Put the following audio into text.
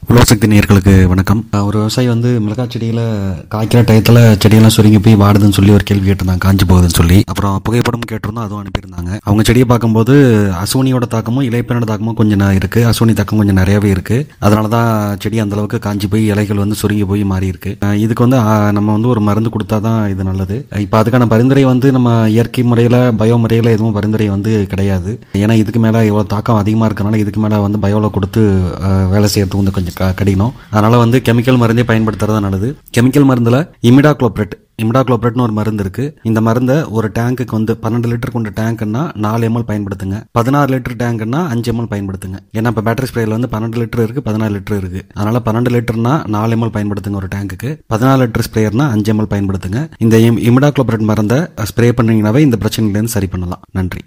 உலகசக்தி நேயர்களுக்கு வணக்கம் அஹ் ஒரு விவசாயி வந்து மிளகாய் செடியில காய்க்கிற டயத்துல செடியெல்லாம் சுருங்கி போய் வாடுதுன்னு சொல்லி ஒரு கேள்வி கேட்டிருந்தாங்க காஞ்சு போகுதுன்னு சொல்லி அப்புறம் புகைப்படம் கேட்டிருந்தோம் அதுவும் அனுப்பியிருந்தாங்க அவங்க செடியை பார்க்கும்போது அசுவனியோட தாக்கமும் இலைப்பெண்ணோட தாக்கமும் கொஞ்சம் ந- இருக்கு அசுவனி தாக்கம் கொஞ்சம் நிறையவே இருக்கு அதனால தான் செடி அந்த அளவுக்கு காஞ்சி போய் இலைகள் வந்து சுருங்கி போய் மாறி இருக்கு அஹ் இதுக்கு வந்து அஹ், நம்ம வந்து ஒரு மருந்து கொடுத்தா தான் இது நல்லது இப்போ அதுக்கான பரிந்துரை வந்து நம்ம இயற்கை முறையில் பயோ முறையில் எதுவும் பரிந்துரை வந்து கிடையாது ஏன்னா இதுக்கு மேலே இவ்வளோ தாக்கம் அதிகமாக இருக்கறனால இதுக்கு மேலே வந்து பயோவில் கொடுத்து அஹ், வேலை செய்யறது வந்து கொஞ்சம் க- கடினம் அதனால வந்து கெமிக்கல் மருந்தே பயன்படுத்துறது நல்லது கெமிக்கல் மருந்தில் இமிடாக்ளோப்ரெட் இமிடாக்ளோப்ரெட்னு ஒரு மருந்து இருக்கு இந்த மருந்தை ஒரு டேங்குக்கு வந்து பன்னெண்டு லிட்டர் கொண்ட டேங்க்னா நாலு எம்எல் பயன்படுத்துங்க பதினாறு லிட்டர் டேங்க்னா அஞ்சு எம்எல் பயன்படுத்துங்க ஏன்னா இப்போ பேட்டரி ஸ்ப்ரேல வந்து பன்னெண்டு லிட்டர் இருக்கு பதினாறு லிட்டர் இருக்கு அதனால பன்னெண்டு லிட்டர்னா நாலு எம்எல் பயன்படுத்துங்க ஒரு டேங்குக்கு பதினாறு லிட்டர் ஸ்ப்ரேயர்னா அஞ்சு எம்எல் பயன்படுத்துங்க இந்த இமிடாக்ளோப்ரெட் மருந்தை ஸ்ப்ரே பண்ணீங்கன்னாவே இந்த பிரச்சனையிலேருந்து சரி பண்ணலாம் நன்றி